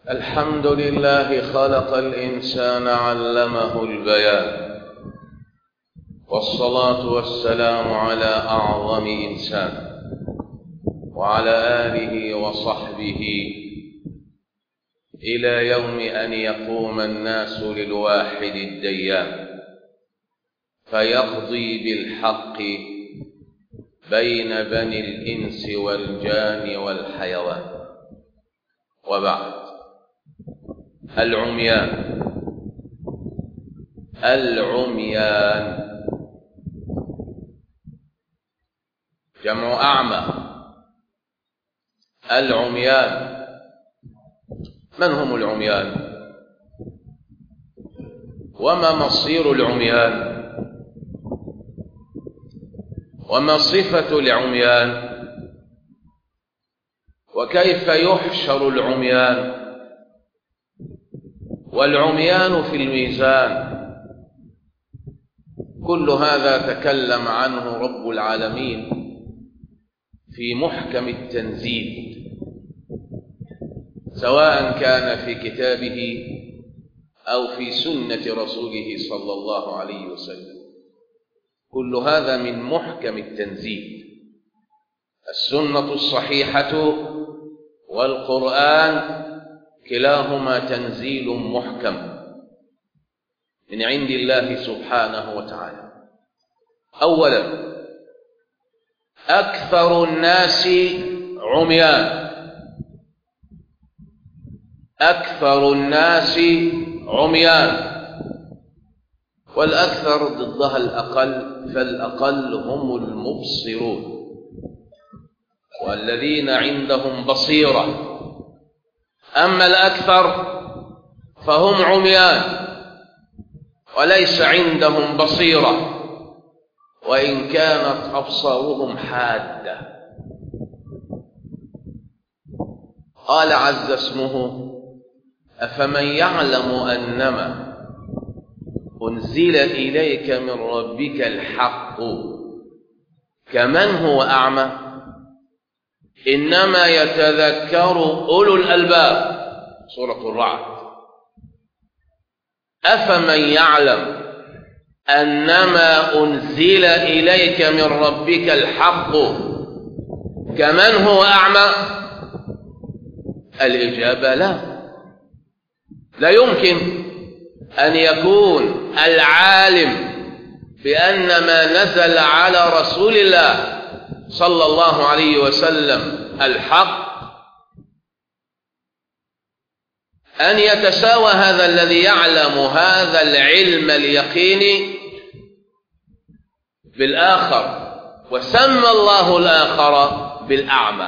الحمد لله خلق الإنسان علمه البيان والصلاة والسلام على أعظم إنسان وعلى آله وصحبه إلى يوم أن يقوم الناس للواحد الديان فيقضي بالحق بين بني الإنس والجان والحيوان وبعد العميان العميان جمع أعمى العميان من هم العميان وما مصير العميان وما صفة العميان وكيف يحشر العميان والعميان في الميزان كل هذا تكلم عنه رب العالمين في محكم التنزيل سواء كان في كتابه أو في سنة رسوله صلى الله عليه وسلم كل هذا من محكم التنزيل السنة الصحيحة والقرآن كلاهما تنزيل محكم من عند الله سبحانه وتعالى أولا أكثر الناس عميان أكثر الناس عميان والأكثر ضدها الأقل فالأقل هم المبصرون والذين عندهم بصيرة أما الأكثر فهم عميان وليس عندهم بصيرة وإن كانت أبصارهم حادة قال عز اسمه أفمن يعلم أنما أنزل إليك من ربك الحق كمن هو أعمى إنما يتذكر أولو الألباب سورة الرعد أفمن يعلم أنما أنزل إليك من ربك الحق كمن هو أعمى الإجابة لا لا يمكن أن يكون العالم بأن ما نزل على رسول الله صلى الله عليه وسلم الحق أن يتساوى هذا الذي يعلم هذا العلم اليقيني بالآخر وسمى الله الآخر بالأعمى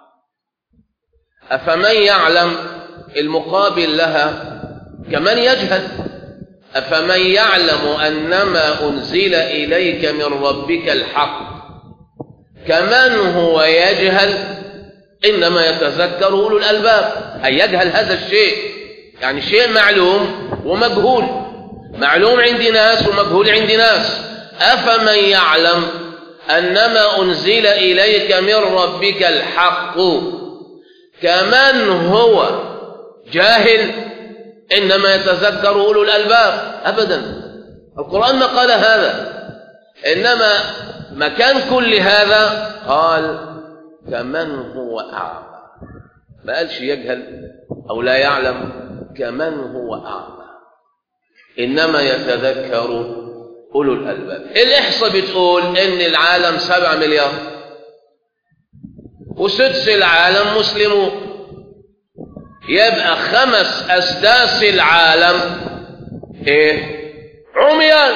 أفمن يعلم المقابل لها كمن يجهل أفمن يعلم أنما أنزل إليك من ربك الحق كمن هو يجهل إنما يتذكر أولو الألباب أي يجهل هذا الشيء يعني شيء معلوم ومجهول معلوم عند ناس ومجهول عند ناس أفمن يعلم أنما أنزل إليك من ربك الحق كمن هو جاهل إنما يتذكر أولو الألباب أبدا القرآن ما قال هذا إنما مكان كل هذا قال كمن هو أعمى ما قالش يجهل أو لا يعلم كمن هو أعمى إنما يتذكر أولو الألباب الإحصاء بتقول إن العالم سبع مليار وسدس العالم مسلمون يبقى خمس أسداس العالم إيه عميان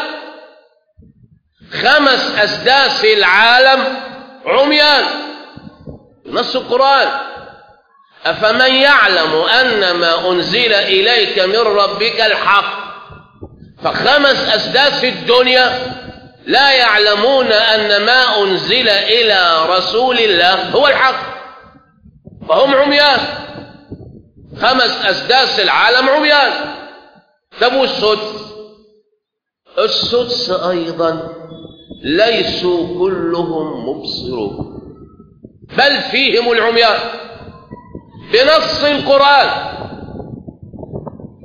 خمس أسداس العالم عميان نص القرآن أفمن يعلم أن ما أنزل إليك من ربك الحق فخمس أسداس الدنيا لا يعلمون أن ما أنزل إلى رسول الله هو الحق فهم عميان خمس أسداس العالم عميان طب والسدس السدس أيضا ليسوا كلهم مبصرون بل فيهم العميان بنص القرآن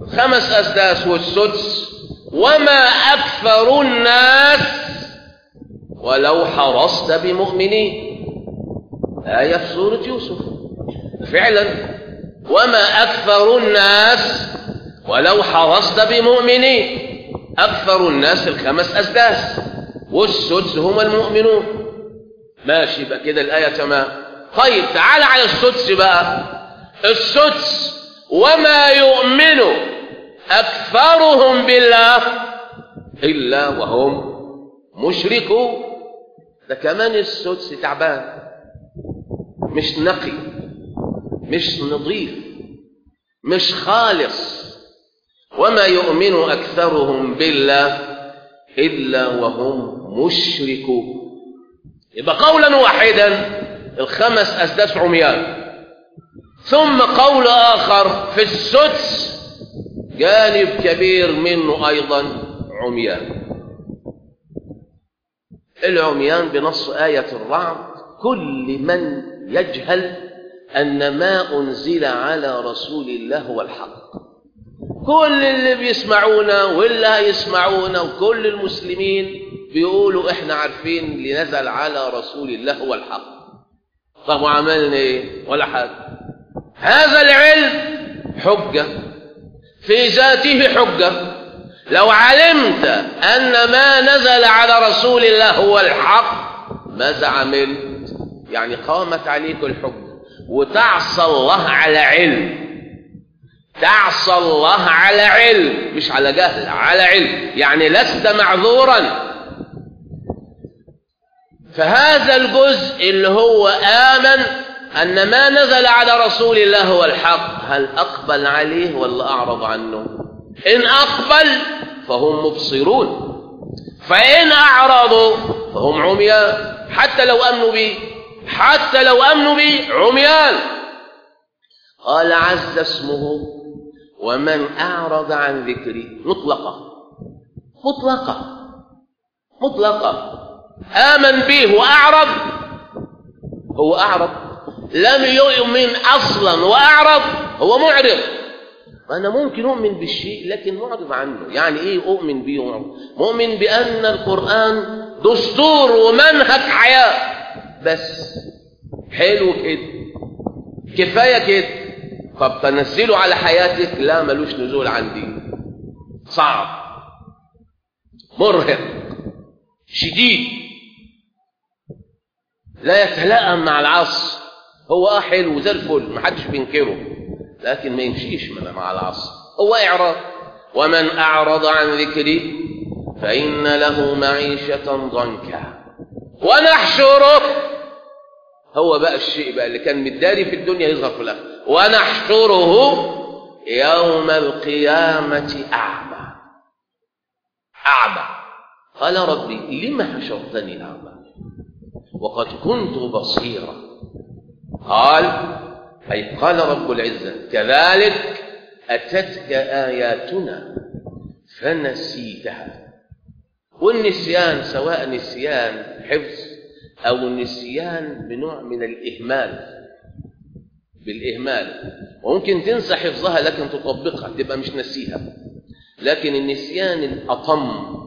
خمس أسداس والسدس وما أكثر الناس ولو حرصت بمؤمنين آية في سورة يوسف فعلا وما أكثر الناس ولو حرصت بمؤمنين أكثر الناس الخمس أسداس والسدس هم المؤمنون ماشي بقى كده الآية تمام طيب تعال على السدس بقى السدس وما يؤمن أكثرهم بالله إلا وهم مشركون ده كمان السدس تعبان مش نقي مش نظيف مش خالص وما يؤمن أكثرهم بالله إلا وهم مشركون يبقى قولا واحدا الخمس أسداس عميان ثم قول آخر في السدس جانب كبير منه أيضا عميان العميان بنص آية الرعد كل من يجهل أن ما أنزل على رسول الله هو الحق كل اللي بيسمعونا واللي هيسمعونا وكل المسلمين بيقولوا احنا عارفين اللي نزل على رسول الله هو الحق طب وعملنا ايه ولا حاجه هذا العلم حجه في ذاته حجه لو علمت ان ما نزل على رسول الله هو الحق ماذا عملت يعني قامت عليك الحجه وتعصى الله على علم تعصى الله على علم مش على جهل على علم يعني لست معذورا فهذا الجزء اللي هو آمن أن ما نزل على رسول الله هو الحق هل أقبل عليه ولا أعرض عنه إن أقبل فهم مبصرون فإن أعرضوا فهم عميان حتى لو أمنوا به حتى لو أمنوا به عميان قال عز اسمه ومن أعرض عن ذكري مطلقة مطلقة مطلقة آمن به وأعرض هو أعرض لم يؤمن أصلا وأعرض هو معرض أنا ممكن أؤمن بالشيء لكن معرض عنه يعني إيه أؤمن به ومعرض مؤمن بأن القرآن دستور ومنهج حياة بس حلو كده كفاية كده طب تنزله على حياتك لا ملوش نزول عندي صعب مرهق شديد لا يتلائم مع العصر هو اه حلو زي الفل محدش بينكره لكن ما يمشيش مع العصر هو اعراض ومن اعرض عن ذكري فان له معيشه ضنكا ونحشره هو بقى الشيء بقى اللي كان متداري في الدنيا يظهر في الاخره ونحشره يوم القيامه اعمى اعمى قال ربي لم حشرتني اعمى وقد كنت بصيرا قال أي قال رب العزة كذلك أتتك آياتنا فنسيتها والنسيان سواء نسيان حفظ أو نسيان بنوع من الإهمال بالإهمال وممكن تنسى حفظها لكن تطبقها تبقى مش نسيها لكن النسيان الأطم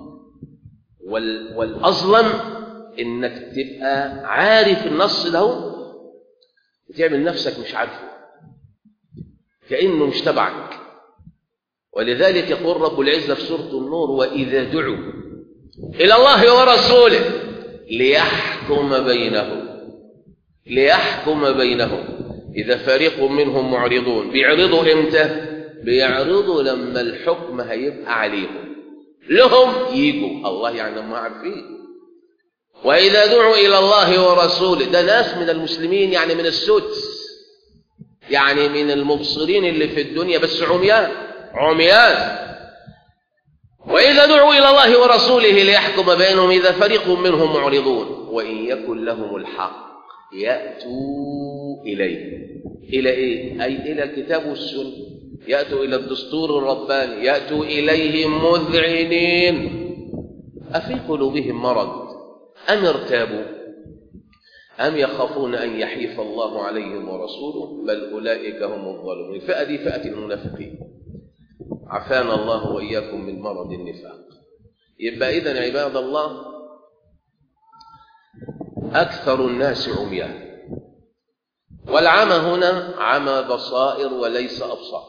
والأظلم إنك تبقى عارف النص ده وتعمل نفسك مش عارفه كأنه مش تبعك ولذلك يقول رب العزة في سورة النور وإذا دعوا إلى الله ورسوله ليحكم بينهم ليحكم بينهم إذا فريق منهم معرضون بيعرضوا إمتى بيعرضوا لما الحكم هيبقى عليهم لهم يجوا الله يعني ما عارفين وإذا دعوا إلى الله ورسوله ده ناس من المسلمين يعني من السدس يعني من المبصرين اللي في الدنيا بس عميان عميان وإذا دعوا إلى الله ورسوله ليحكم بينهم إذا فريق منهم معرضون وإن يكن لهم الحق يأتوا إليه إلى إيه؟ أي إلى الكتاب والسنة يأتوا إلى الدستور الرباني يأتوا إليه مذعنين أفي قلوبهم مرض أم ارتابوا أم يخافون أن يحيف الله عليهم ورسوله بل أولئك هم الظالمون الفئة دي فئة المنافقين عافانا الله وإياكم من مرض النفاق يبقى إذن عباد الله أكثر الناس عميان والعمى هنا عمى بصائر وليس أبصار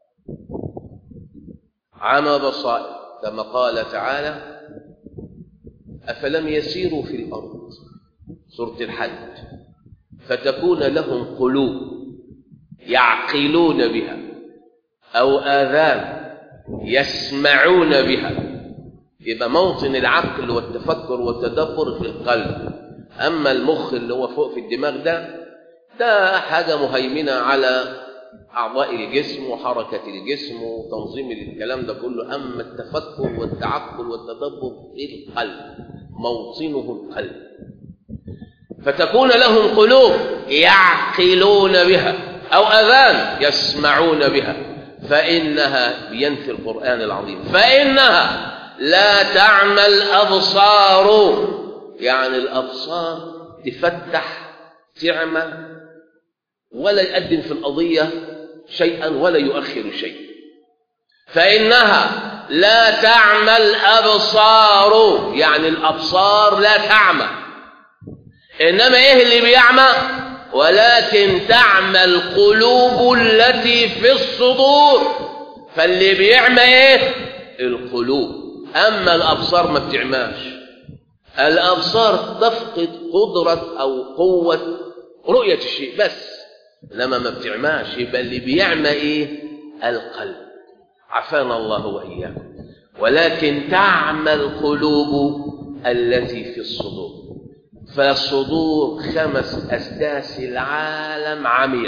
عمى بصائر كما قال تعالى أفلم يسيروا في الأرض سورة الحج فتكون لهم قلوب يعقلون بها أو آذان يسمعون بها يبقى موطن العقل والتفكر والتدبر في القلب أما المخ اللي هو فوق في الدماغ ده ده حاجة مهيمنة على أعضاء الجسم وحركة الجسم وتنظيم الكلام ده كله أما التفكر والتعقل والتدبر في القلب موطنه القلب فتكون لهم قلوب يعقلون بها أو أذان يسمعون بها فإنها بينفي القرآن العظيم فإنها لا تعمى الأبصار يعني الأبصار تفتح تعمى ولا يقدم في القضية شيئا ولا يؤخر شيء فإنها لا تعمى الأبصار يعني الأبصار لا تعمى إنما إيه اللي بيعمى ولكن تعمى القلوب التي في الصدور فاللي بيعمى إيه القلوب أما الأبصار ما بتعماش الأبصار تفقد قدرة أو قوة رؤية الشيء بس لما ما بتعماش يبقى اللي بيعمى إيه القلب عافانا الله وإياكم ولكن تعمى القلوب التي في الصدور فالصدور خمس أسداس العالم عمية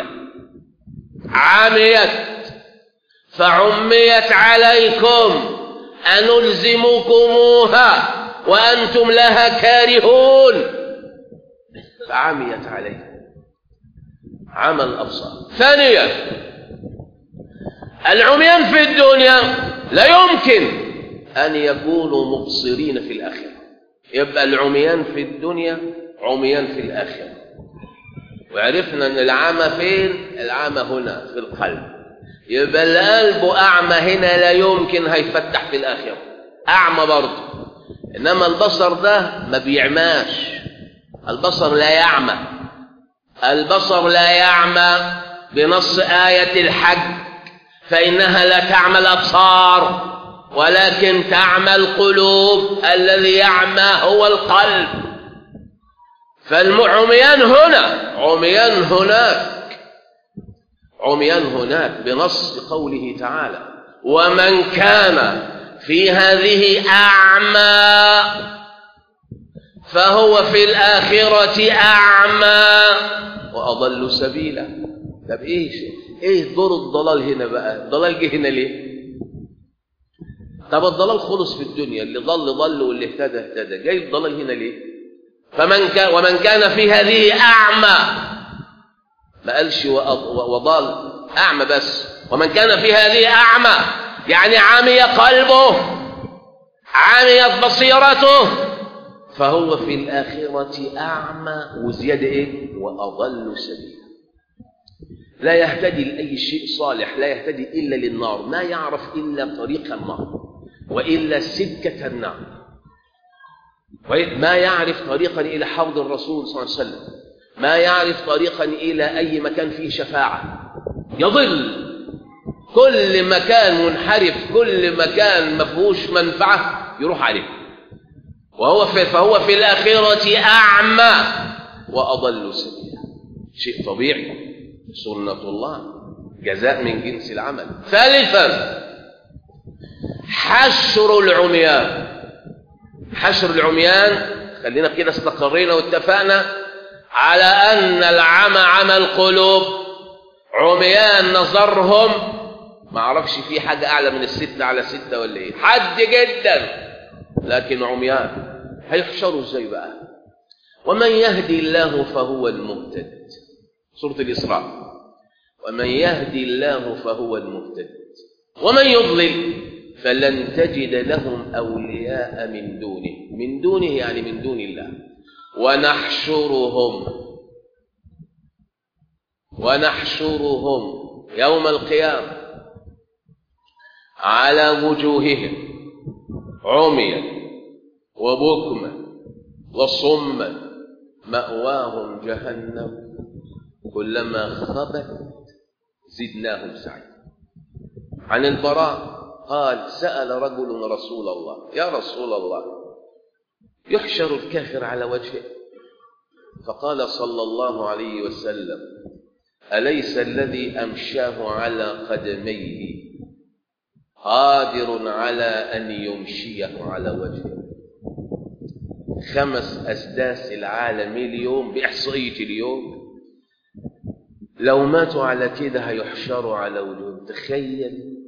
عميت فعميت عليكم أنلزمكموها وأنتم لها كارهون فعميت عليكم عمى الأبصار ثانيا العميان في الدنيا لا يمكن أن يكونوا مبصرين في الآخرة يبقى العميان في الدنيا عميان في الآخرة وعرفنا أن العمى فين العمى هنا في القلب يبقى القلب أعمى هنا لا يمكن هيفتح في الآخرة أعمى برضه إنما البصر ده ما بيعماش البصر لا يعمى البصر لا يعمى بنص آية الحج فإنها لا تعمى الأبصار ولكن تعمى القلوب الذي يعمى هو القلب فالعميان هنا عميان هناك عميان هناك بنص قوله تعالى ومن كان في هذه أعمى فهو في الآخرة أعمى وأضل سبيلا طب إيه إيه دور الضلال هنا بقى الضلال جه هنا ليه طب الضلال خلص في الدنيا اللي ضل ضل واللي اهتدى اهتدى جاي الضلال هنا ليه فمن كان ومن كان في هذه أعمى ما قالش وضال أعمى بس ومن كان في هذه أعمى يعني عمي قلبه عميت بصيرته فهو في الآخرة أعمى وزيادة إيه وأضل سبيلا لا يهتدي لأي شيء صالح لا يهتدي إلا للنار ما يعرف إلا طريق النار وإلا سكة النار ما يعرف طريقا إلى حوض الرسول صلى الله عليه وسلم ما يعرف طريقا إلى أي مكان فيه شفاعة يضل كل مكان منحرف كل مكان ما فيهوش منفعة يروح عليه وهو في فهو في الآخرة أعمى وأضل سبيلا شيء طبيعي سنة الله جزاء من جنس العمل ثالثا حشر العميان حشر العميان خلينا كده استقرينا واتفقنا على أن العمى عمى القلوب عميان نظرهم ما اعرفش في حاجة أعلى من الستة على ستة ولا إيه حد جدا لكن عميان هيحشروا ازاي بقى ومن يهدي الله فهو المهتد سورة الإسراء ومن يهدي الله فهو المهتد ومن يضلل فلن تجد لهم أولياء من دونه من دونه يعني من دون الله ونحشرهم ونحشرهم يوم القيامة على وجوههم عميا وبكما وصما مأواهم جهنم كلما خبت زدناهم سعيا عن البراء قال سأل رجل رسول الله يا رسول الله يحشر الكافر على وجهه فقال صلى الله عليه وسلم أليس الذي أمشاه على قدميه قادر على أن يمشيه على وجهه خمس أسداس العالم اليوم بإحصائية اليوم لو ماتوا على كده هيحشروا على وجوههم تخيل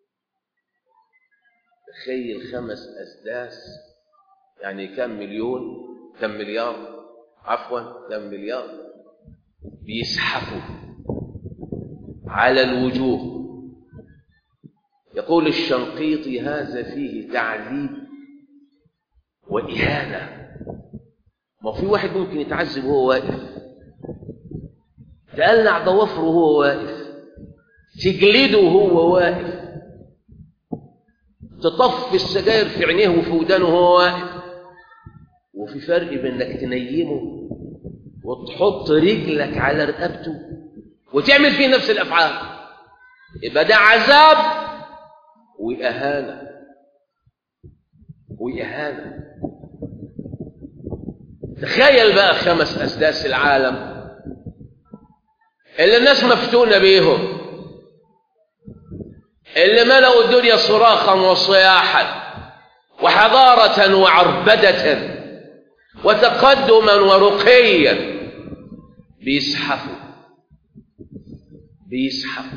تخيل خمس أسداس يعني كم مليون كم مليار عفوا كم مليار بيزحفوا على الوجوه يقول الشنقيطي هذا فيه تعذيب وإهانة ما في واحد ممكن يتعذب وهو واقف تقلع ضوافره وهو واقف تجلده وهو واقف تطفي السجاير في عينيه وفي ودانه وهو واقف وفي فرق بين انك تنيمه وتحط رجلك على رقبته وتعمل فيه نفس الافعال يبقى ده عذاب واهانه واهانه تخيل بقى خمس اسداس العالم اللي الناس مفتونه بيهم اللي ملأوا الدنيا صراخا وصياحا وحضارة وعربدة وتقدما ورقيا بيزحفوا بيزحفوا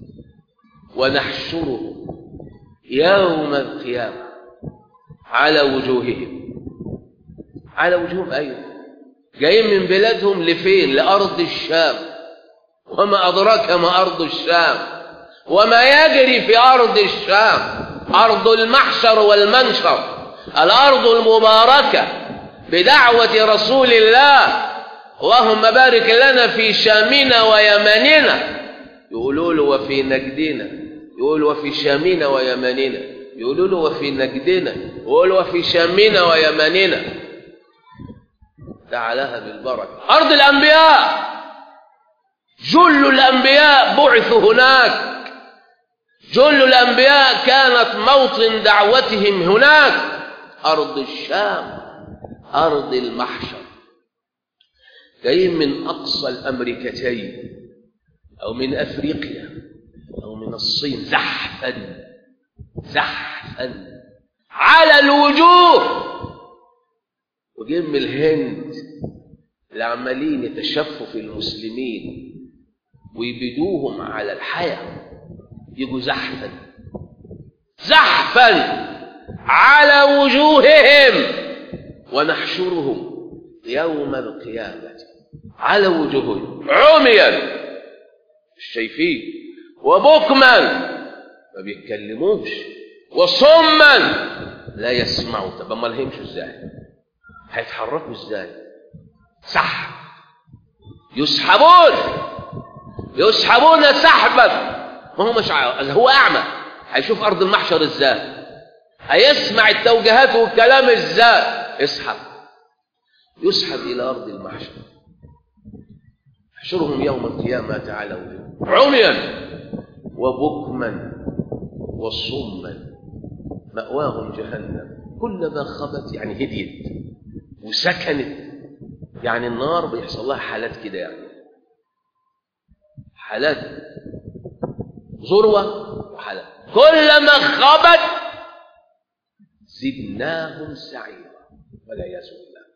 ونحشره يوم القيامة على وجوههم على وجوههم أيوة جايين من بلادهم لفين لأرض الشام وما أدراك ما أرض الشام وما يجري في أرض الشام أرض المحشر والمنشر الأرض المباركة بدعوة رسول الله اللهم بارك لنا في شامنا ويمننا يقولوا له وفي نجدنا يقول وفي شامنا ويمننا يقولوا له وفي نجدنا يقول وفي شامنا ويمننا دعا لها بالبركة أرض الأنبياء جل الأنبياء بعثوا هناك جل الأنبياء كانت موطن دعوتهم هناك أرض الشام أرض المحشر جايين من أقصى الأمريكتين أو من أفريقيا أو من الصين زحفا زحفا على الوجوه وجايين من الهند اللي عمالين يتشفوا في المسلمين ويبيدوهم على الحياه يجوا زحفا زحفا على وجوههم ونحشرهم يوم القيامة على وجوههم عميا مش شايفين وبكما ما بيتكلموش وصما لا يسمعوا طب ما لهمش ازاي هيتحركوا ازاي سحب يسحبون يسحبون سحبا ما هو مش عارف هو اعمى هيشوف ارض المحشر ازاي هيسمع التوجيهات والكلام ازاي اسحب يسحب الى ارض المحشر احشرهم يوم القيامه على وجوههم عميا وبكما وصما مأواهم جهنم كلما خبت يعني هديت وسكنت يعني النار بيحصل لها حالات كده يعني حالات ذروة وحالات كلما خبت زدناهم سعيرا والعياذ بالله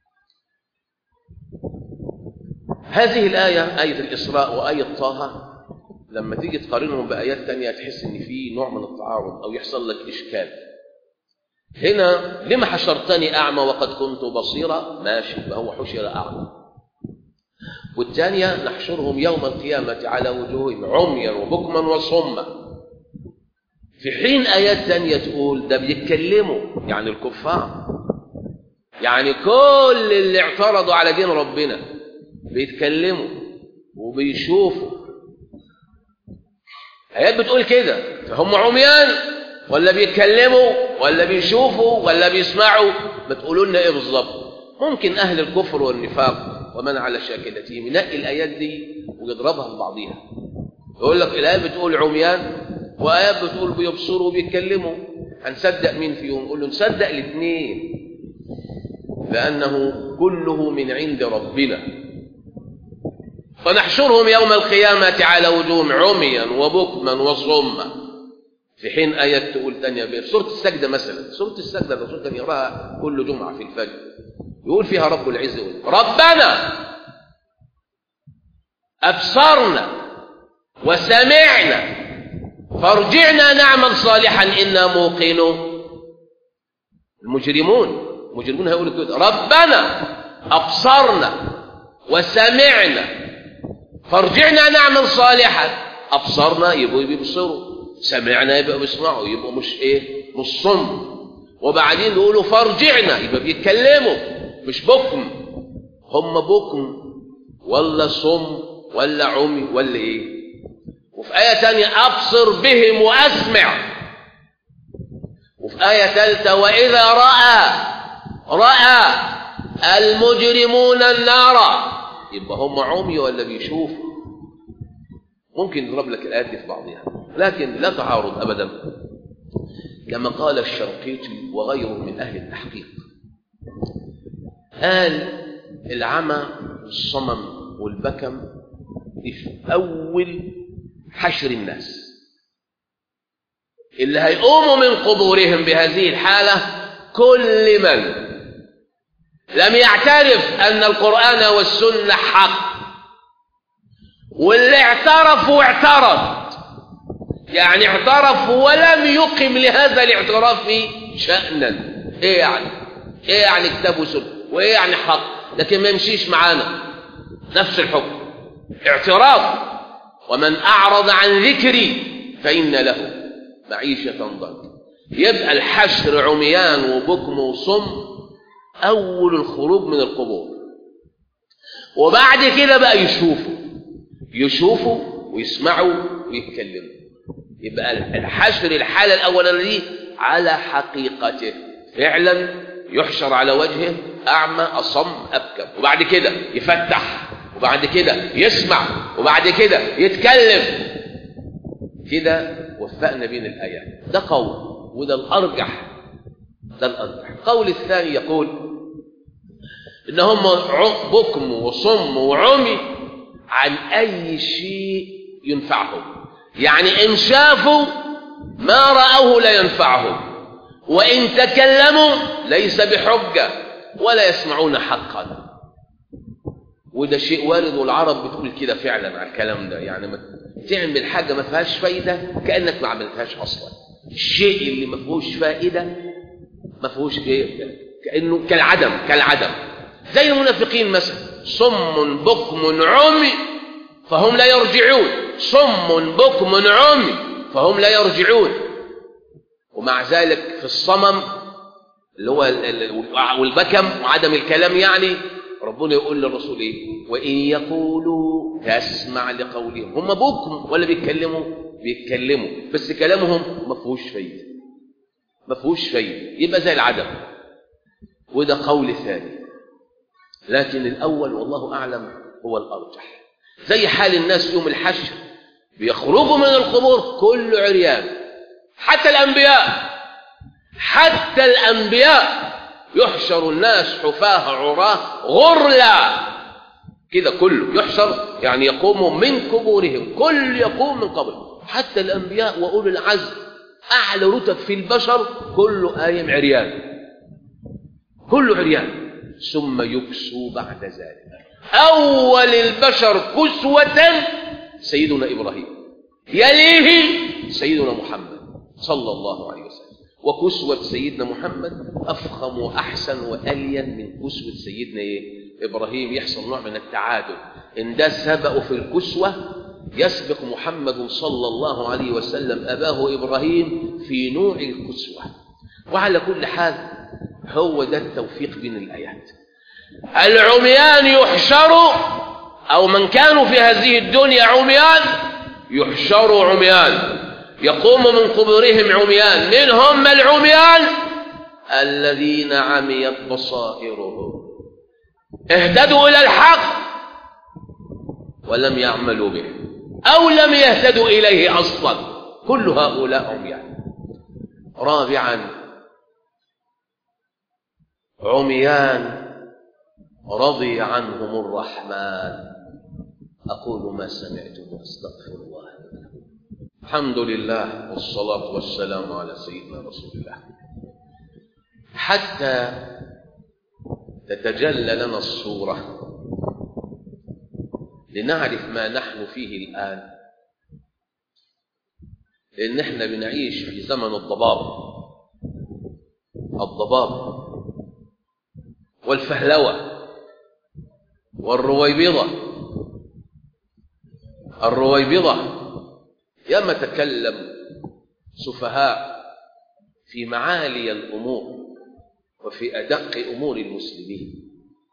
هذه الآية آية الإسراء وآية طه لما تيجي تقارنهم بآيات تانية تحس إن في نوع من التعارض أو يحصل لك إشكال هنا لما حشرتني أعمى وقد كنت بصيرا ماشي فهو حشر أعمى والثانية نحشرهم يوم القيامة على وجوههم عميا وبكما وصما في حين آيات ثانية تقول ده بيتكلموا يعني الكفار يعني كل اللي اعترضوا على دين ربنا بيتكلموا وبيشوفوا آيات بتقول كده هم عميان ولا بيتكلموا ولا بيشوفوا ولا بيسمعوا ما تقولوا لنا ايه بالظبط ممكن اهل الكفر والنفاق ومن على شاكلتهم ينقي الايات دي ويضربها في بعضيها يقول لك الايات بتقول عميان وايات بتقول بيبصروا وبيتكلموا هنصدق مين فيهم نقول له نصدق الاثنين لانه كله من عند ربنا فنحشرهم يوم القيامة على وجوههم عميا وبكما وصما في حين آيات تقول تانية في سورة السجدة مثلا سورة السجدة الرسول كان يقراها كل جمعة في الفجر يقول فيها رب العزة يقول ربنا أبصرنا وسمعنا فارجعنا نعمل صالحا إنا موقنون المجرمون المجرمون هيقولوا كده ربنا أبصرنا وسمعنا فارجعنا نعمل صالحا أبصرنا يبقوا يبصروا سمعنا يبقى بيسمعوا يبقوا مش ايه مش صم وبعدين يقولوا فارجعنا يبقى بيتكلموا مش بكم هم بكم ولا صم ولا عمي ولا ايه وفي آية تانية أبصر بهم وأسمع وفي آية ثالثة وإذا رأى رأى المجرمون النار يبقى هم عمي ولا بيشوفوا ممكن نضرب لك الآيات دي في بعضها لكن لا تعارض أبدا كما قال الشرقيطي وغيره من أهل التحقيق قال العمى والصمم والبكم في أول حشر الناس اللي هيقوموا من قبورهم بهذه الحالة كل من لم يعترف أن القرآن والسنة حق واللي اعترف واعترض يعني اعترف ولم يقم لهذا الاعتراف شأنا ايه يعني ايه يعني كتاب وسنة وايه يعني حق لكن ما يمشيش معانا نفس الحكم اعتراض ومن اعرض عن ذكري فإن له معيشة ضنكا يبقى الحشر عميان وبكم وصم أول الخروج من القبور وبعد كده بقى يشوفوا يشوفوا ويسمعوا ويتكلموا يبقى الحشر الحالة الأولانية دي على حقيقته فعلا يحشر على وجهه أعمى أصم أبكم وبعد كده يفتح وبعد كده يسمع وبعد كده يتكلم كده وفقنا بين الآيات ده قول وده الأرجح ده الأرجح القول الثاني يقول إن هم بكم وصم وعمي عن أي شيء ينفعهم يعني إن شافوا ما رأوه لا ينفعهم وإن تكلموا ليس بحجة ولا يسمعون حقا وده شيء وارد والعرب بتقول كده فعلا على الكلام ده يعني ما تعمل حاجة ما فيهاش فايدة كأنك ما عملتهاش أصلا الشيء اللي ما فيهوش فائدة ما فيهوش ايه كأنه كالعدم كالعدم زي المنافقين مثلا صم بكم عمي فهم لا يرجعون صم بكم عمي فهم لا يرجعون ومع ذلك في الصمم اللي هو والبكم وعدم الكلام يعني ربنا يقول للرسول ايه وان يقولوا تسمع لقولهم هم بكم ولا بيتكلموا بيتكلموا بس كلامهم ما فيهوش فايده ما فيهوش فايده يبقى زي العدم وده قول ثاني لكن الاول والله اعلم هو الارجح زي حال الناس يوم الحشر بيخرجوا من القبور كل عريان حتى الانبياء حتى الانبياء يحشر الناس حفاه عراه غرلا كده كله يحشر يعني يقوم من قبورهم كل يقوم من قبر حتى الأنبياء وأولي العزم أعلى رتب في البشر كله قايم عريان كله عريان ثم يكسو بعد ذلك أول البشر كسوة سيدنا إبراهيم يليه سيدنا محمد صلى الله عليه وسلم وكسوة سيدنا محمد أفخم وأحسن وألين من كسوة سيدنا إيه؟ إبراهيم يحصل نوع من التعادل إن ده سبق في الكسوة يسبق محمد صلى الله عليه وسلم أباه إبراهيم في نوع الكسوة وعلى كل حال هو ده التوفيق بين الآيات العميان يحشروا أو من كانوا في هذه الدنيا عميان يحشروا عميان يقوم من قبورهم عميان من هم العميان الذين عميت بصائرهم اهتدوا إلى الحق ولم يعملوا به أو لم يهتدوا إليه أصلا كل هؤلاء عميان رابعا عميان رضي عنهم الرحمن أقول ما سمعت وأستغفر الله الحمد لله والصلاة والسلام على سيدنا رسول الله حتى تتجلى لنا الصورة لنعرف ما نحن فيه الآن لأن احنا بنعيش في زمن الضباب الضباب والفهلوة والرويبضة الرويبضة ياما تكلم سفهاء في معالي الأمور وفي أدق أمور المسلمين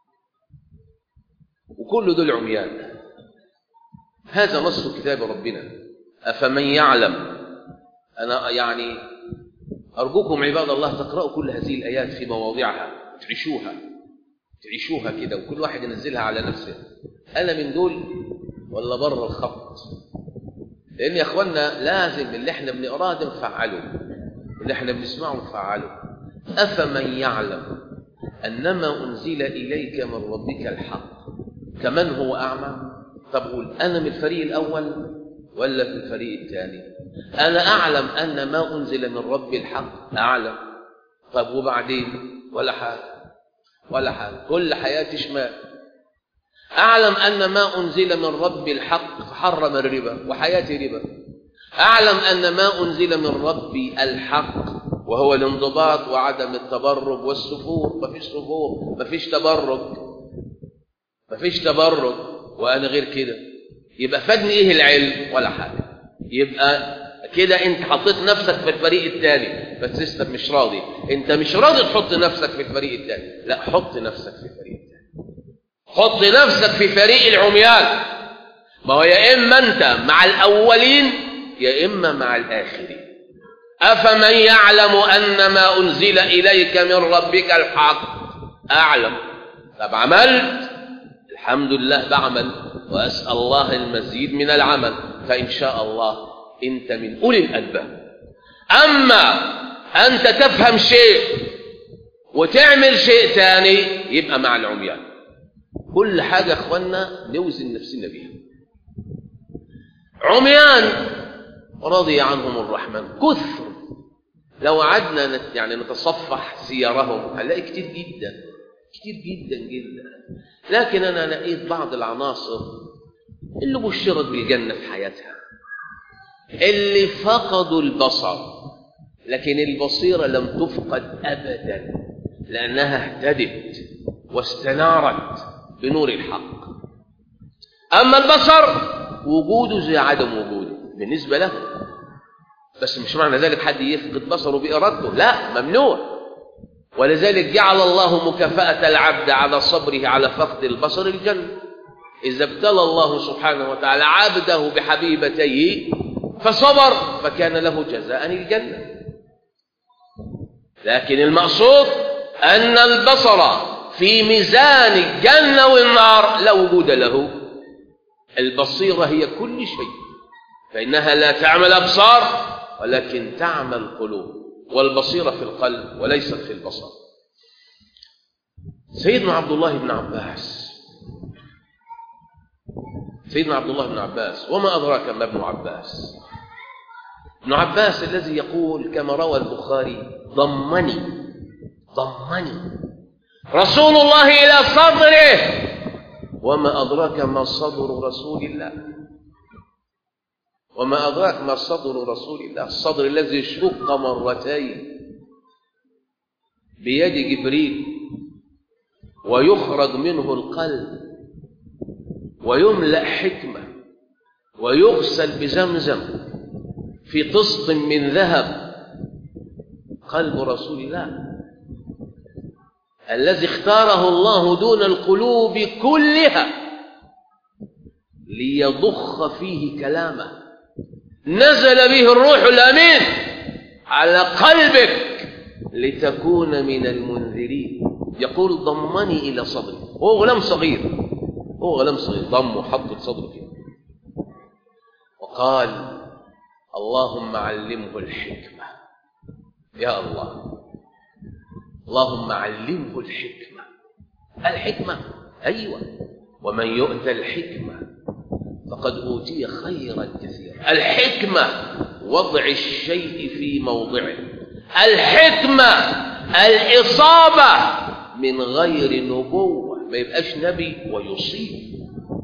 وكل دول عميان هذا نص كتاب ربنا أفمن يعلم أنا يعني أرجوكم عباد الله تقرأوا كل هذه الآيات في مواضعها تعيشوها تعيشوها كده وكل واحد ينزلها على نفسه أنا من دول ولا بره الخط لأن يا أخوانا لازم اللي احنا بنقراه ده نفعله اللي احنا بنسمعه نفعله أفمن يعلم أنما أنزل إليك من ربك الحق كمن هو أعمى طب قول أنا من الفريق الأول ولا في الفريق الثاني أنا أعلم أن ما أنزل من ربي الحق أعلم طب وبعدين ولا حاجة ولا حاجة كل حياتي شمال أعلم أن ما أنزل من ربي الحق حرم الربا وحياتي ربا أعلم أن ما أنزل من ربي الحق وهو الانضباط وعدم التبرج والسفور ما فيش سفور ما فيش تبرج ما فيش تبرج وأنا غير كده يبقى فادني إيه العلم ولا حاجة يبقى كده أنت حطيت نفسك في الفريق الثاني بس لسه مش راضي أنت مش راضي تحط نفسك في الفريق الثاني لا حط نفسك في الفريق الثاني حط نفسك في فريق العميان ما هو يا إما أنت مع الأولين يا إما مع الآخرين أفمن يعلم أن ما أنزل إليك من ربك الحق أعلم طب عملت الحمد لله بعمل وأسأل الله المزيد من العمل فإن شاء الله أنت من أولي الألباب أما أنت تفهم شيء وتعمل شيء ثاني يبقى مع العميان كل حاجة أخوانا نوزن نفسنا بيها عميان رضي عنهم الرحمن كثر لو قعدنا نت يعني نتصفح سيرهم هنلاقي كتير جدا كتير جدا جدا لكن أنا لقيت بعض العناصر اللي بشرت بالجنة في حياتها اللي فقدوا البصر لكن البصيرة لم تفقد أبدا لأنها اهتدت واستنارت بنور الحق أما البصر وجوده زي عدم وجوده بالنسبة له بس مش معنى ذلك حد يفقد بصره بإرادته لا ممنوع ولذلك جعل الله مكافأة العبد على صبره على فقد البصر الجنة إذا ابتلى الله سبحانه وتعالى عبده بحبيبتيه فصبر فكان له جزاء الجنة لكن المقصود أن البصر في ميزان الجنة والنار لا وجود له البصيرة هي كل شيء فإنها لا تعمل أبصار ولكن تعمل قلوب والبصيرة في القلب وليست في البصر سيدنا عبد الله بن عباس سيدنا عبد الله بن عباس وما أدراك ما ابن عباس ابن عباس الذي يقول كما روى البخاري ضمني ضمني رسول الله إلى صدره وما أدراك ما صدر رسول الله وما أدراك ما صدر رسول الله الصدر الذي شق مرتين بيد جبريل ويخرج منه القلب ويملأ حكمة ويغسل بزمزم في طست من ذهب قلب رسول الله الذي اختاره الله دون القلوب كلها ليضخ فيه كلامه نزل به الروح الأمين على قلبك لتكون من المنذرين يقول ضمني إلى صدري هو غلام صغير هو غلام صغير ضم وحط في صدره كده وقال اللهم علمه الحكمة يا الله اللهم علمه الحكمة الحكمة أيوة ومن يؤتى الحكمة فقد أوتي خيرا كثيرا الحكمة وضع الشيء في موضعه الحكمة الإصابة من غير نبوة ما يبقاش نبي ويصيب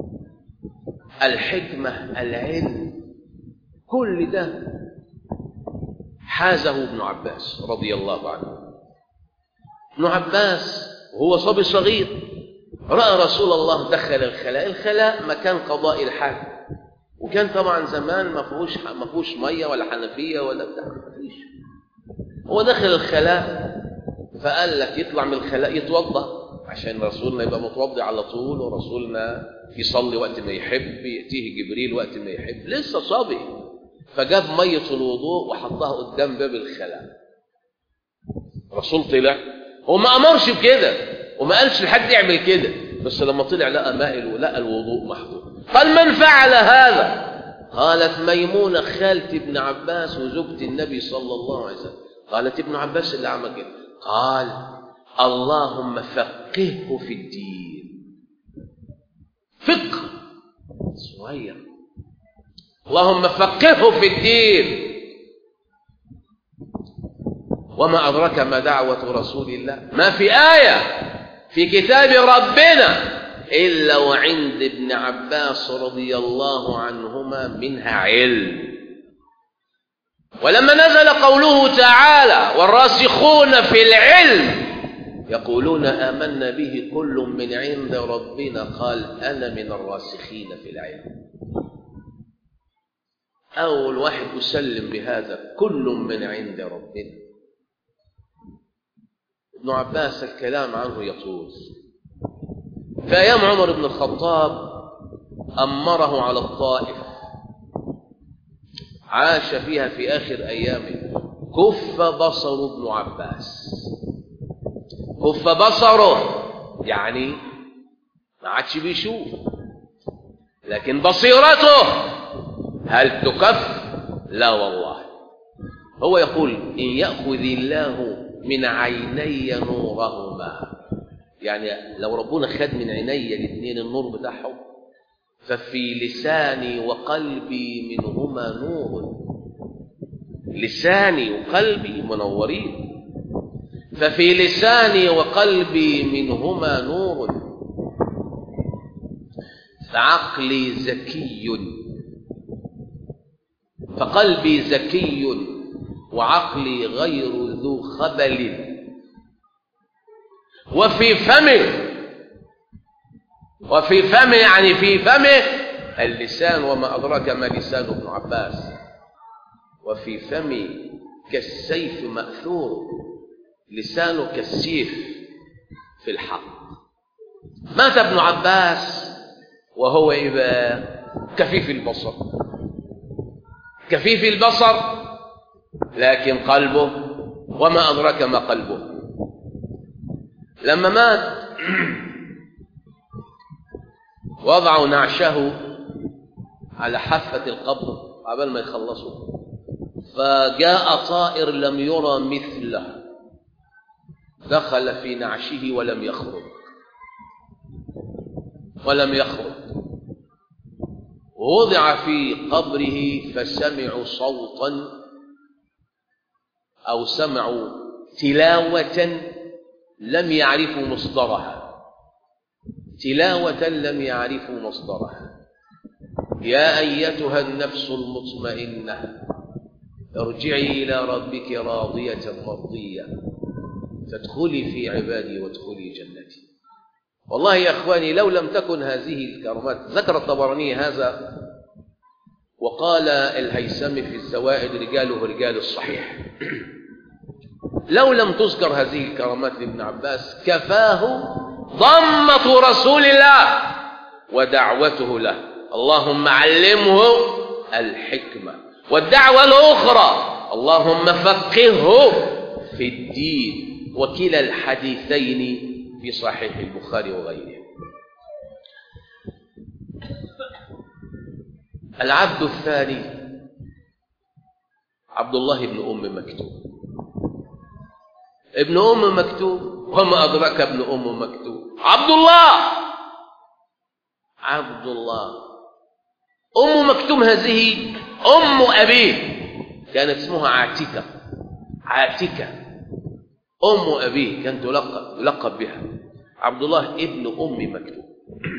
الحكمة العلم كل ده حازه ابن عباس رضي الله عنه ابن عباس وهو صبي صغير رأى رسول الله دخل الخلاء الخلاء مكان قضاء الحاج وكان طبعا زمان ما فيهوش ما فيهوش ميه ولا حنفيه ولا بتاع ما فيش هو دخل الخلاء فقال لك يطلع من الخلاء يتوضا عشان رسولنا يبقى متوضي على طول ورسولنا يصلي وقت ما يحب يأتيه جبريل وقت ما يحب لسه صبي فجاب مية الوضوء وحطها قدام باب الخلاء الرسول طلع هو ما أمرش بكده وما قالش لحد يعمل كده بس لما طلع لقى ماء ولقى الوضوء محطوط قال من فعل هذا قالت ميمونة خالة ابن عباس وزوجة النبي صلى الله عليه وسلم قالت ابن عباس اللي عمل كده قال اللهم فقهه في الدين فقه صغير اللهم فقهه في الدين وما أدرك ما دعوة رسول الله ما في آية في كتاب ربنا إلا وعند ابن عباس رضي الله عنهما منها علم ولما نزل قوله تعالى والراسخون في العلم يقولون آمنا به كل من عند ربنا قال أنا من الراسخين في العلم أول واحد أسلم بهذا كل من عند ربنا ابن عباس الكلام عنه يطول في أيام عمر بن الخطاب أمره على الطائف عاش فيها في آخر أيامه كف بصر ابن عباس كف بصره يعني ما عادش بيشوف لكن بصيرته هل تكف لا والله هو يقول إن يأخذ الله من عيني نورهما يعني لو ربنا خد من عيني الاثنين النور بتاعهم ففي لساني وقلبي منهما نور لساني وقلبي منورين ففي لساني وقلبي منهما نور فعقلي زكي فقلبي زكي وعقلي غير ذو خبل وفي فمه وفي فمه يعني في فمه اللسان وما أدراك ما لسان ابن عباس وفي فمه كالسيف مأثور لسانه كالسيف في الحق مات ابن عباس وهو إذا كفيف البصر كفيف البصر لكن قلبه وما أدرك ما قلبه لما مات وضعوا نعشه على حافة القبر قبل ما يخلصوا فجاء طائر لم يرى مثله دخل في نعشه ولم يخرج ولم يخرج ووضع في قبره فسمعوا صوتا أو سمعوا تلاوة لم يعرفوا مصدرها تلاوة لم يعرفوا مصدرها يا أيتها النفس المطمئنة ارجعي إلى ربك راضية مرضية فادخلي في عبادي وادخلي جنتي والله يا أخواني لو لم تكن هذه الكرامات ذكر الطبراني هذا وقال الهيثمي في الزوائد رجاله رجال الصحيح لو لم تذكر هذه الكرامات لابن عباس كفاه ضمة رسول الله ودعوته له اللهم علمه الحكمة والدعوة الأخرى اللهم فقهه في الدين وكلا الحديثين في صحيح البخاري وغيره العبد الثاني عبد الله بن أم مكتوم ابن أم مكتوم وما أدرك ابن أم مكتوم عبد الله عبد الله أم مكتوم هذه أم أبيه كانت اسمها عاتكة عاتكة أم أبيه كانت تلقب, يلقب بها عبد الله ابن أم مكتوم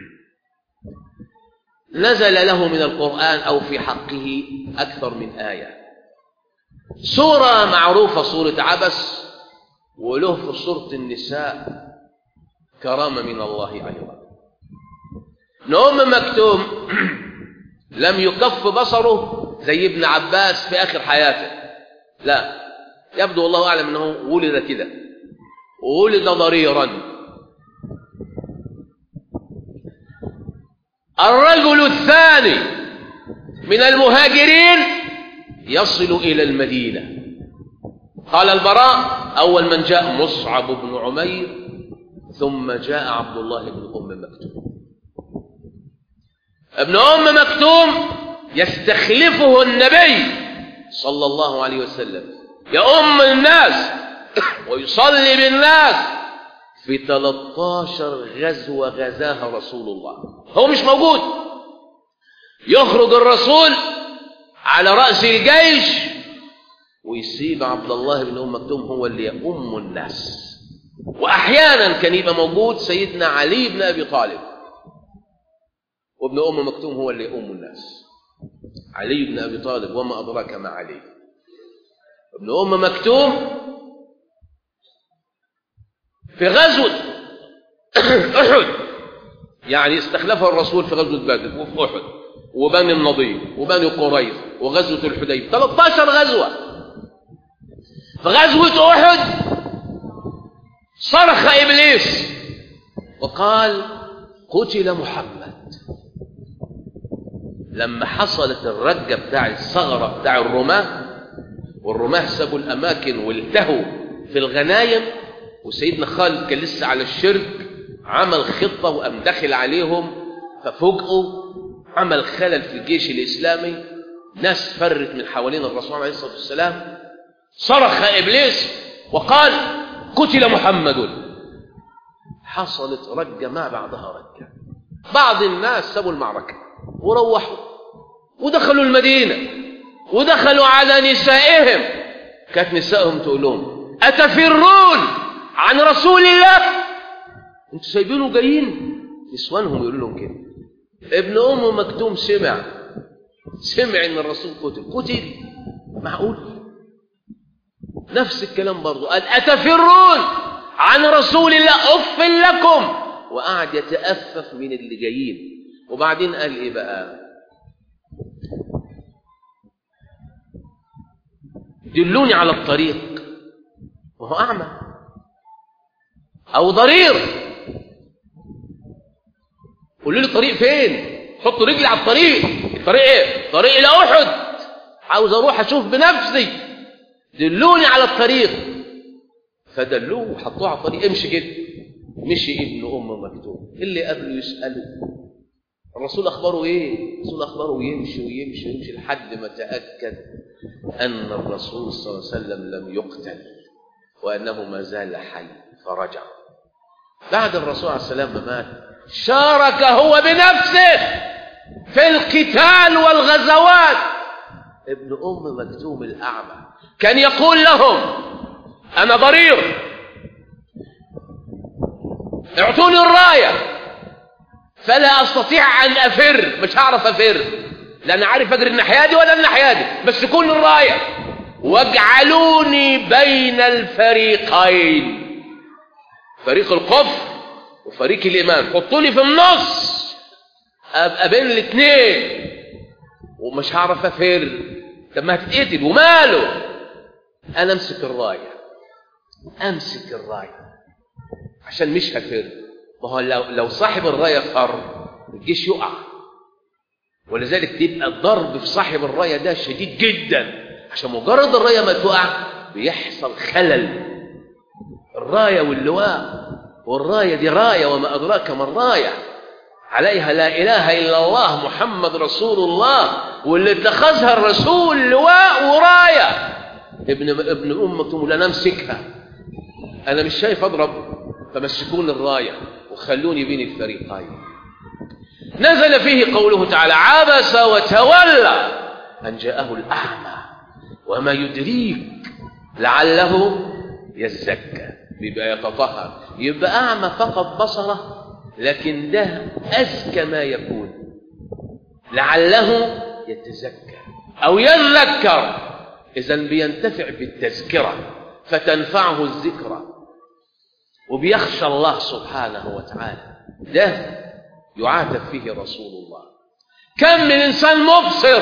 نزل له من القرآن أو في حقه أكثر من آية سورة معروفة سورة عبس وله في سورة النساء كرامة من الله أيضا نوم مكتوم لم يكف بصره زي ابن عباس في آخر حياته لا يبدو الله أعلم أنه ولد كده ولد ضريرا الرجل الثاني من المهاجرين يصل إلى المدينة قال البراء أول من جاء مصعب بن عمير ثم جاء عبد الله بن أم مكتوم ابن أم مكتوم يستخلفه النبي صلى الله عليه وسلم يؤم الناس ويصلي بالناس في 13 غزوة غزاها رسول الله هو مش موجود يخرج الرسول على رأس الجيش ويسيب عبد الله بن أم مكتوم هو اللي يؤم الناس وأحيانا كان يبقى موجود سيدنا علي بن أبي طالب وابن أم مكتوم هو اللي يؤم الناس علي بن أبي طالب وما أدراك ما علي ابن أم مكتوم في غزوة أحد يعني استخلفه الرسول في غزوة بدر وفي أحد وبني النضير وبني قريظ وغزوة الحديبية 13 غزوة في غزوة أحد صرخ إبليس وقال قتل محمد لما حصلت الرجة بتاع الثغرة بتاع الرماة والرماة سابوا الأماكن والتهوا في الغنايم وسيدنا خالد كان لسه على الشرك عمل خطة وقام داخل عليهم ففوجئوا عمل خلل في الجيش الإسلامي ناس فرت من حوالين الرسول عليه الصلاة والسلام صرخ إبليس وقال قتل محمد حصلت رجة ما بعدها رجة بعض الناس سابوا المعركة وروحوا ودخلوا المدينة ودخلوا على نسائهم كانت نسائهم تقول لهم أتفرون عن رسول الله انتوا سايبينه جايين نسوانهم يقولوا لهم كده ابن أم مكتوم سمع سمع ان الرسول قتل قتل معقول نفس الكلام برضه قال أتفرون عن رسول الله أف لكم وقعد يتأفف من اللي جايين وبعدين قال إيه بقى دلوني على الطريق وهو أعمى أو ضرير قولوا لي الطريق فين حطوا رجلي على الطريق الطريق ايه طريق الى احد عاوز اروح اشوف بنفسي دلوني على الطريق فدلوه وحطوه على الطريق امشي كده مشي ابن ام مكتوم اللي قبله يساله الرسول اخباره ايه الرسول اخباره يمشي ويمشي ويمشي لحد ما تاكد ان الرسول صلى الله عليه وسلم لم يقتل وانه ما زال حي فرجع بعد الرسول عليه السلام ما مات شارك هو بنفسه في القتال والغزوات ابن ام مكتوم الاعمى كان يقول لهم انا ضرير اعطوني الرايه فلا استطيع ان افر مش هعرف افر لا انا عارف اجري الناحيه دي ولا الناحيه دي بس كل الرايه واجعلوني بين الفريقين فريق الكفر وفريق الايمان حطوا لي في النص ابقى بين الاثنين ومش هعرف افر طب ما هتتقتل وماله انا امسك الرايه امسك الرايه عشان مش هفر ما هو لو لو صاحب الرايه فر الجيش يقع ولذلك تبقى الضرب في صاحب الراية ده شديد جدا عشان مجرد الراية ما تقع بيحصل خلل الراية واللواء والراية دي راية وما أدراك ما الراية عليها لا إله إلا الله محمد رسول الله واللي اتخذها الرسول لواء وراية ابن ابن أم مكتوم لا نمسكها أنا مش شايف أضرب فمسكون الراية وخلوني بين الفريقين نزل فيه قوله تعالى عبس وتولى أن جاءه الأعمى وما يدريك لعله يزكى بيبقى يتطهر يبقى أعمى فقط بصره لكن ده أزكى ما يكون لعله يتزكى أو يذكر إذا بينتفع بالتذكرة فتنفعه الذكرى وبيخشى الله سبحانه وتعالى ده يعاتب فيه رسول الله كم من إنسان مبصر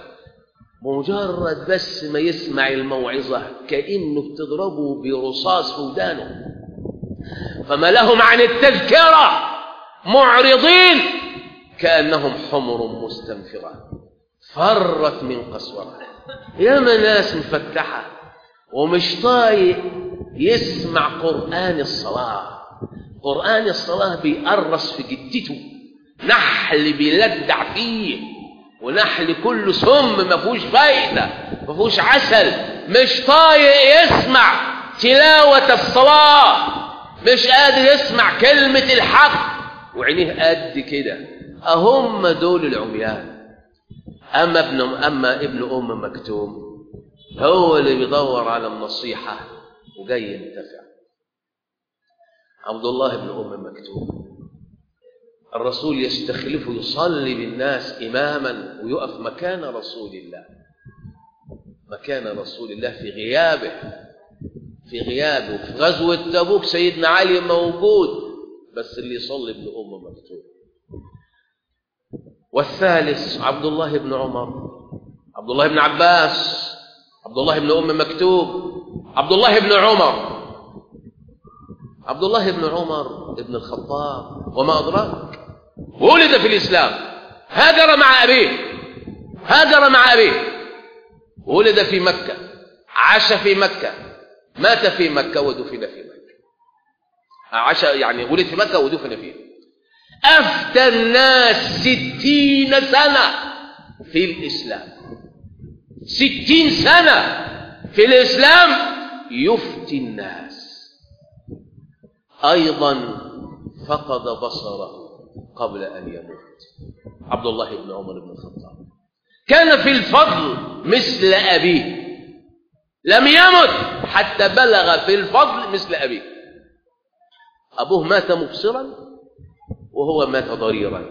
مجرد بس ما يسمع الموعظة كأنه بتضربه برصاص في ودانه فما لهم عن التذكرة معرضين كأنهم حمر مستنفرة فرت من قسورة ياما ناس مفتحة ومش طايق يسمع قرآن الصلاة قرآن الصلاة بيقرص في جدته نحل بيلدع فيه ونحل كله سم ما فيهوش فايدة ما فيهوش عسل مش طايق يسمع تلاوة الصلاة مش قادر يسمع كلمة الحق وعينيه قد كده أهم دول العميان أما ابن أما ابن أم مكتوم هو اللي بيدور على النصيحة وجاي ينتفع عبد الله بن أم مكتوم الرسول يستخلفه يصلي بالناس إماما ويقف مكان رسول الله مكان رسول الله في غيابه في غيابه في غزوة تبوك سيدنا علي موجود بس اللي يصلي ابن أم مكتوم والثالث عبد الله بن عمر عبد الله بن عباس عبد الله بن أم مكتوب عبد الله بن عمر عبد الله بن عمر ابن الخطاب وما أدراك ولد في الإسلام هاجر مع أبيه هاجر مع أبيه ولد في مكة عاش في مكة مات في مكة ودفن في مكة عاش يعني ولد في مكة ودفن فيها أفتى الناس ستين سنة في الإسلام ستين سنة في الإسلام يفتي الناس أيضا فقد بصره قبل أن يموت عبد الله بن عمر بن الخطاب كان في الفضل مثل أبيه لم يمت حتى بلغ في الفضل مثل أبيه أبوه مات مبصرا وهو مات ضريرا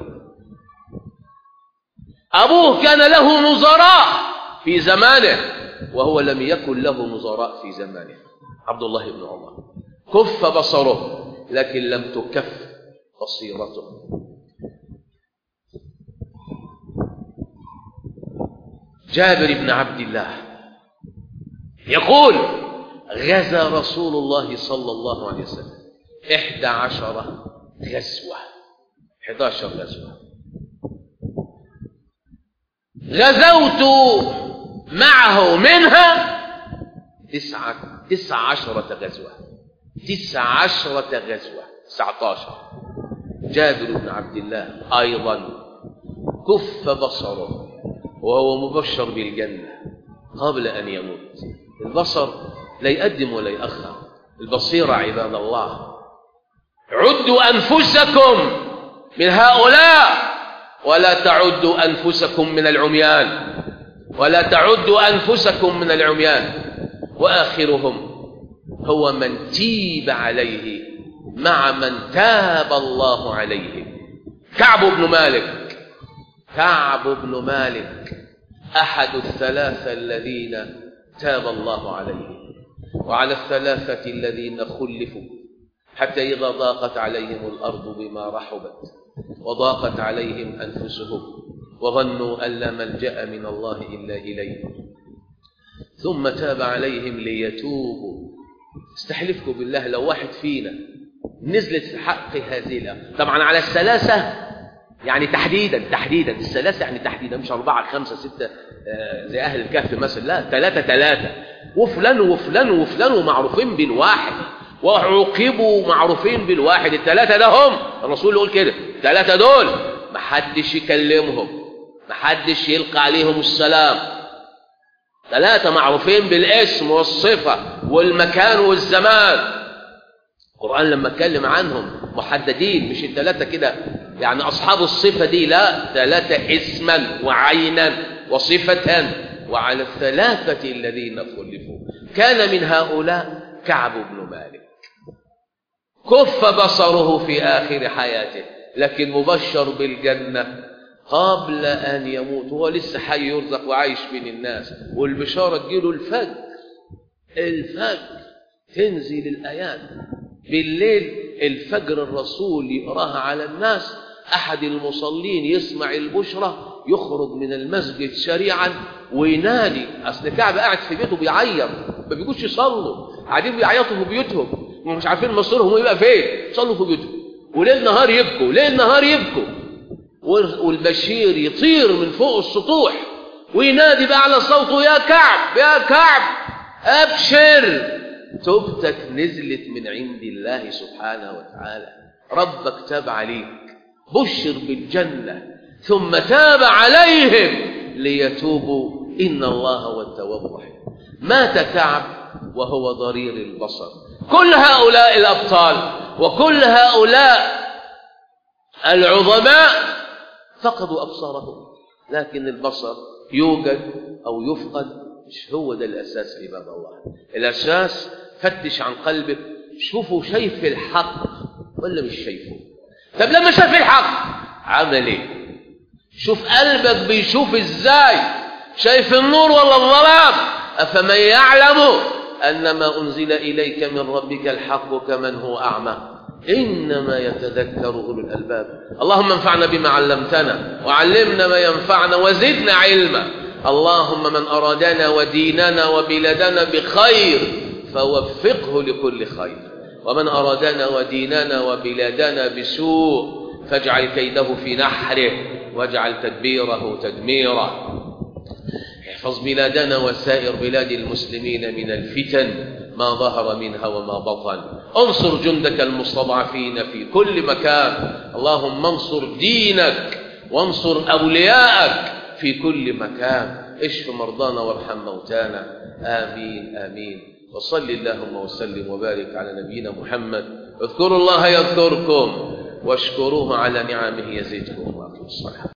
أبوه كان له نظراء في زمانه وهو لم يكن له نظراء في زمانه عبد الله بن عمر كف بصره لكن لم تكف بصيرته جابر بن عبد الله يقول غزا رسول الله صلى الله عليه وسلم إحدى عشرة غزوة 11 غزوة غزوت معه منها تسعة تسع عشرة غزوة تسع عشرة غزوة تسعة عشر جابر بن عبد الله أيضا كف بصره وهو مبشر بالجنة قبل أن يموت البصر لا يقدم ولا يأخر البصيرة عباد الله عدوا أنفسكم من هؤلاء ولا تعدوا أنفسكم من العميان ولا تعدوا أنفسكم من العميان وآخرهم هو من تيب عليه مع من تاب الله عليه كعب بن مالك كعب بن مالك أحد الثلاثة الذين تاب الله عليهم وعلى الثلاثة الذين خلفوا حتى إذا ضاقت عليهم الأرض بما رحبت وضاقت عليهم أنفسهم وظنوا أن لا ملجأ من الله إلا إليه ثم تاب عليهم ليتوبوا استحلفكم بالله لو واحد فينا نزلت في حق هذه الأمر طبعا على الثلاثة يعني تحديدا تحديدا الثلاثة يعني تحديدا مش أربعة خمسة ستة آه، زي أهل الكهف مثلا لا ثلاثة ثلاثة وفلان وفلان وفلان ومعروفين بالواحد وعوقبوا معروفين بالواحد الثلاثة ده هم الرسول يقول كده الثلاثة دول محدش يكلمهم محدش يلقى عليهم السلام ثلاثة معروفين بالاسم والصفة والمكان والزمان القرآن لما اتكلم عنهم محددين مش الثلاثة كده يعني أصحاب الصفة دي لا ثلاثة اسما وعينا وصفة وعلى الثلاثة الذين خلفوا كان من هؤلاء كعب بن مالك كف بصره في آخر حياته لكن مبشر بالجنة قبل أن يموت هو لسه حي يرزق وعايش بين الناس والبشارة تجيله الفجر الفجر تنزل الآيات بالليل الفجر الرسول يقراها على الناس أحد المصلين يسمع البشرى يخرج من المسجد سريعا وينادي أصل كعب قاعد في بيته بيعيط ما بيجوش يصلوا قاعدين بيعيطوا في بيوتهم ومش عارفين مصيرهم يبقى فين صلوا في بيوتهم وليل نهار يبكوا ليل نهار يبكوا والبشير يطير من فوق السطوح وينادي بأعلى صوته يا كعب يا كعب أبشر توبتك نزلت من عند الله سبحانه وتعالى ربك تاب عليك بشر بالجنة ثم تاب عليهم ليتوبوا إن الله هو التواب الرحيم مات كعب وهو ضرير البصر كل هؤلاء الأبطال وكل هؤلاء العظماء فقدوا أبصارهم لكن البصر يوجد أو يفقد مش هو ده الأساس عباد الله الأساس فتش عن قلبك شوفوا شايف الحق ولا مش شايفه طب لما شاف الحق عمل ايه شوف قلبك بيشوف ازاي شايف النور ولا الظلام أفمن يعلم أن ما أنزل إليك من ربك الحق كمن هو أعمى إنما يتذكر أولو الألباب اللهم انفعنا بما علمتنا وعلمنا ما ينفعنا وزدنا علما اللهم من أرادنا وديننا وبلادنا بخير فوفقه لكل خير ومن أرادنا وديننا وبلادنا بسوء فاجعل كيده في نحره واجعل تدبيره تدميره احفظ بلادنا وسائر بلاد المسلمين من الفتن ما ظهر منها وما بطن انصر جندك المستضعفين في كل مكان اللهم انصر دينك وانصر أولياءك في كل مكان اشف مرضانا وارحم موتانا آمين آمين وصل اللهم وسلم وبارك على نبينا محمد اذكروا الله يذكركم واشكروه على نعمه يزدكم واقيموا الصلاه